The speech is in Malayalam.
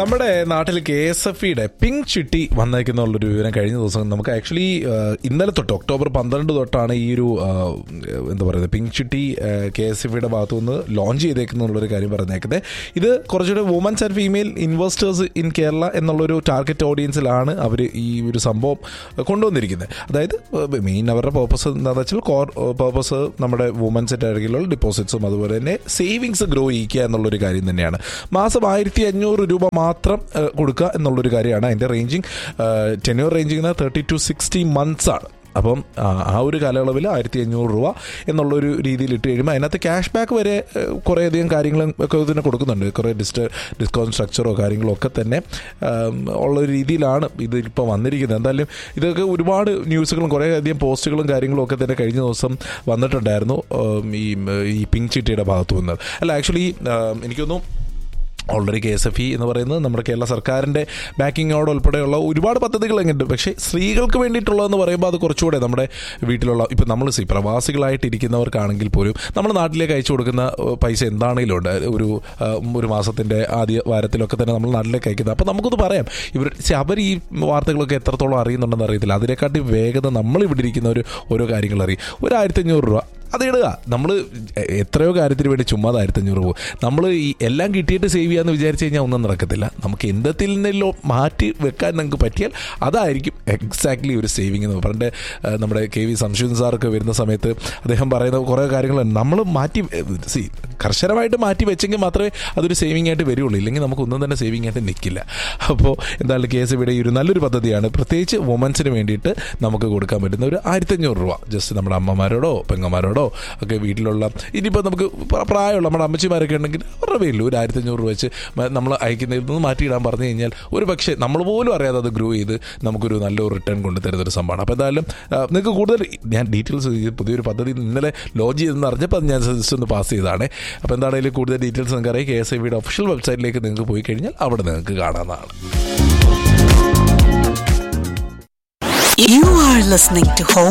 നമ്മുടെ നാട്ടിൽ കെ എസ് എഫ് ഇയുടെ പിങ്ക് ചിട്ടി വന്നേക്കുന്നുള്ളൊരു വിവരം കഴിഞ്ഞ ദിവസം നമുക്ക് ആക്ച്വലി ഇന്നലെ തൊട്ട് ഒക്ടോബർ പന്ത്രണ്ട് തൊട്ടാണ് ഈ ഒരു ആ, എന്താ പറയുന്നത് പിങ്ക് ചിട്ടി കെ എസ് എഫ് ഇയുടെ ഭാഗത്തു നിന്ന് ലോഞ്ച് ചെയ്തേക്കുന്നുള്ളൊരു കാര്യം പറഞ്ഞേക്കുന്നത് ഇത് കുറച്ചുകൂടെ women's and female investors in Kerala എന്നുള്ളൊരു ടാർഗറ്റ് ഓഡിയൻസിലാണ് അവർ ഈ ഒരു സംഭവം കൊണ്ടുവന്നിരിക്കുന്നത് അതായത് മെയിൻ അവരുടെ പേർപ്പസ് എന്താണെന്ന് വെച്ചാൽ കോർ പേർപ്പസ് നമ്മുടെ വുമൻസിൻ്റെ ഇടയിലുള്ള ഡിപ്പോസിറ്റ്സും അതുപോലെ തന്നെ സേവിങ്സ് ഗ്രോ ചെയ്യിക്കുക എന്നുള്ളൊരു കാര്യം തന്നെയാണ് മാസം ആയിരത്തി അഞ്ഞൂറ് രൂപ മാത്രം ഏഹ്, കൊടുക്കുക എന്നുള്ളൊരു കാര്യമാണ് അതിൻ്റെ ranging tenure ranging thirty to sixty months ആണ് അപ്പം ആ, ആ ഒരു കാലയളവിൽ ആയിരത്തി അഞ്ഞൂറ് രൂപ എന്നുള്ളൊരു രീതിയിൽ ഇട്ട് കഴിയുമ്പോൾ അതിനകത്ത് ക്യാഷ് ബാക്ക് വരെ ഏഹ്, കുറേയധികം കാര്യങ്ങളും ഒക്കെ ഇതിന് കൊടുക്കുന്നുണ്ട് കുറേ ഡിസ്റ്റ് ഡിസ്കൗണ്ട് സ്ട്രക്ചറോ കാര്യങ്ങളോ ഒക്കെ തന്നെ ആം, ഉള്ള ഒരു രീതിയിലാണ് ഇത് ഇപ്പോൾ വന്നിരിക്കുന്നത് എന്തായാലും ഇതൊക്കെ ഒരുപാട് ന്യൂസുകളും കുറേ അധികം പോസ്റ്റുകളും കാര്യങ്ങളും ഒക്കെ തന്നെ കഴിഞ്ഞ ദിവസം വന്നിട്ടുണ്ടായിരുന്നു ആം, ഈ ഈ പിങ്ക് ചിട്ടിയുടെ ഭാഗത്തു നിന്ന് അല്ല ആക്ച്വലി എനിക്കൊന്നും already K S F E എന്ന് പറയുന്നത് നമ്മുടെ കേരള സർക്കാരിൻ്റെ ബാക്കിങ്ങോട് ഉൾപ്പെടെയുള്ള ഒരുപാട് പദ്ധതികൾ ഉണ്ട് പക്ഷേ സ്ത്രീകൾക്ക് വേണ്ടിയിട്ടുള്ളതെന്ന് പറയുമ്പോൾ അത് കുറച്ചുകൂടെ നമ്മുടെ വീട്ടിലുള്ള ഇപ്പം നമ്മൾ സി പ്രവാസികളായിട്ടിരിക്കുന്നവർക്കാണെങ്കിൽ പോലും നമ്മുടെ നാട്ടിലേക്ക് അയച്ചു കൊടുക്കുന്ന ഏഹ്, പൈസ എന്താണെങ്കിലും ഉണ്ട് ഒരു ഏഹ്, ഒരു മാസത്തിൻ്റെ ആദ്യ വാരത്തിലൊക്കെ തന്നെ നമ്മൾ നാട്ടിലേക്ക് അയക്കുന്നത് അപ്പോൾ നമുക്കൊന്ന് പറയാം ഇവർ പക്ഷേ അവർ ഈ വാർത്തകളൊക്കെ എത്രത്തോളം അറിയുന്നുണ്ടെന്ന് അറിയത്തില്ല അതിനെക്കാട്ടി വേഗത നമ്മൾ ഇവിടെ ഇരിക്കുന്നവർ ഓരോ കാര്യങ്ങൾ അറിയും ഒരു ആയിരത്തി അഞ്ഞൂറ് രൂപ അത് ഇടുക നമ്മൾ എത്രയോ കാര്യത്തിന് വേണ്ടി ചുമ്മാ ആയിരത്തഞ്ഞൂറ് പോകും നമ്മൾ ഈ എല്ലാം കിട്ടിയിട്ട് സേവ് ചെയ്യാന്ന് വിചാരിച്ചു കഴിഞ്ഞാൽ ഒന്നും നടക്കത്തില്ല നമുക്ക് എന്തെത്തിൽ നിന്നല്ലോ മാറ്റി വെക്കാൻ നമുക്ക് പറ്റിയാൽ അതായിരിക്കും എക്സാക്ട്ലി ഒരു സേവിങ് എന്ന് പണ്ട് ഏഹ്, നമ്മുടെ കെ വി സംശുദ്ധൻ സാറൊക്കെ വരുന്ന സമയത്ത് അദ്ദേഹം പറയുന്ന കുറേ കാര്യങ്ങളുണ്ട് നമ്മൾ മാറ്റി സി കർശനമായിട്ട് മാറ്റി വെച്ചെങ്കിൽ മാത്രമേ അതൊരു സേവിങ് ആയിട്ട് വരുള്ളൂ ഇല്ലെങ്കിൽ നമുക്കൊന്നും തന്നെ സേവിങ് ആയിട്ട് നിൽക്കില്ല അപ്പോൾ എന്തായാലും കേസ് ഇവിടെ ഈ ഒരു നല്ലൊരു പദ്ധതിയാണ് പ്രത്യേകിച്ച് വുമൻസിന് വേണ്ടിയിട്ട് നമുക്ക് കൊടുക്കാൻ പറ്റുന്ന ഒരു ആയിരത്തഞ്ഞൂറ് രൂപ ജസ്റ്റ് നമ്മുടെ അമ്മമാരോടോ പെങ്ങന്മാരോടോ ഒക്കെ വീട്ടിലുള്ള ഇനിയിപ്പോൾ നമുക്ക് പ്ര- പ്രായമുള്ള നമ്മുടെ അമ്മച്ചിമാരൊക്കെ ഉണ്ടെങ്കിൽ അവരുടെ പേരിൽ ഒരു ആയിരത്തഞ്ഞൂറ് രൂപ വെച്ച് മ- നമ്മൾ അയക്കുന്നതിൽ നിന്ന് മാറ്റിയിടാൻ പറഞ്ഞു കഴിഞ്ഞാൽ ഒരു പക്ഷേ നമ്മൾ പോലും അറിയാതെ അത് ഗ്രോ ചെയ്ത് നമുക്കൊരു നല്ലൊരു റിട്ടേൺ കൊണ്ടുതരുന്ന ഒരു സംഭവമാണ് അപ്പോൾ എന്തായാലും ആ, നിങ്ങൾക്ക് കൂടുതൽ ഞാൻ ഡീറ്റെയിൽസ് ഈ പുതിയൊരു പദ്ധതി ഇന്നലെ ലോഞ്ച് ചെയ്തെന്ന് അറിഞ്ഞപ്പോൾ അത് ഞാൻ ജസ്റ്റ് ഒന്ന് പാസ് ചെയ്തതാണ് അപ്പോൾ എന്താണെങ്കിലും കൂടുതൽ ഡീറ്റെയിൽസ് നിങ്ങൾക്ക് അറിയാം കെ എസ് ഐ ബിയുടെ ഒഫീഷ്യൽ വെബ്സൈറ്റിലേക്ക് നിങ്ങൾക്ക് പോയി കഴിഞ്ഞാൽ അവിടെ നിങ്ങൾക്ക് കാണാവുന്നതാണ് You are listening to Home